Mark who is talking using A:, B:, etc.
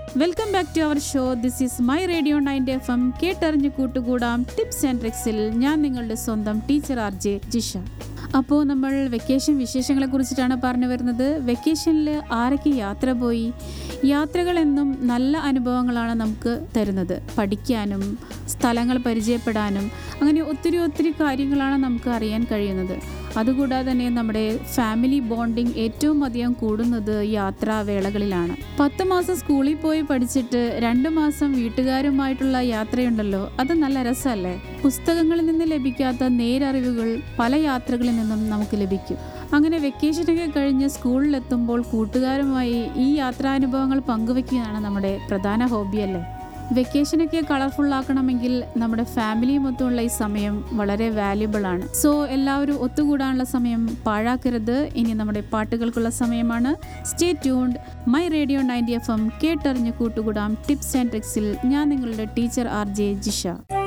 A: welcome back to our show this is my radio ninety F M കേട്ടറിഞ്ഞ് കൂട്ടുകൂടാം tips and ട്രിക്സിൽ ഞാൻ നിങ്ങളുടെ സ്വന്തം ടീച്ചർ ആർ ജെ ജിഷ അപ്പോൾ നമ്മൾ വെക്കേഷൻ വിശേഷങ്ങളെ കുറിച്ചിട്ടാണ് പറഞ്ഞു വരുന്നത് വെക്കേഷനിൽ ആരൊക്കെ യാത്ര പോയി യാത്രകൾ എന്നും നല്ല അനുഭവങ്ങളാണ് നമുക്ക് തരുന്നത് പഠിക്കാനും സ്ഥലങ്ങൾ പരിചയപ്പെടാനും അങ്ങനെ ഒത്തിരി ഒത്തിരി കാര്യങ്ങളാണ് നമുക്ക് അറിയാൻ കഴിയുന്നത് അതുകൂടാതെ തന്നെ നമ്മുടെ ഫാമിലി ബോണ്ടിങ് ഏറ്റവും അധികം കൂടുന്നത് യാത്രാവേളകളിലാണ് പത്ത് മാസം സ്കൂളിൽ പോയി പഠിച്ചിട്ട് രണ്ട് മാസം വീട്ടുകാരുമായിട്ടുള്ള യാത്രയുണ്ടല്ലോ അത് നല്ല രസമല്ലേ പുസ്തകങ്ങളിൽ നിന്ന് ലഭിക്കാത്ത നേരറിവുകൾ പല യാത്രകളിൽ നിന്നും നമുക്ക് ലഭിക്കും അങ്ങനെ വെക്കേഷനൊക്കെ കഴിഞ്ഞ് സ്കൂളിലെത്തുമ്പോൾ കൂട്ടുകാരുമായി ഈ യാത്രാനുഭവങ്ങൾ പങ്കുവെക്കുകയാണ് നമ്മുടെ പ്രധാന ഹോബിയല്ലേ വെക്കേഷനൊക്കെ കളർഫുൾ ആക്കണമെങ്കിൽ നമ്മുടെ ഫാമിലി മൊത്തമുള്ള ഈ സമയം വളരെ വാല്യുബിൾ ആണ് സോ എല്ലാവരും ഒത്തുകൂടാനുള്ള സമയം പാഴാക്കരുത് ഇനി നമ്മുടെ പാട്ടുകൾക്കുള്ള സമയമാണ് stay tuned my radio ninety F M കേട്ടറിഞ്ഞ് കൂട്ടുകൂടാം ടിപ്സ് ആൻഡ് ട്രിക്സിൽ ഞാൻ നിങ്ങളുടെ ടീച്ചർ ആർ ജെ ജിഷ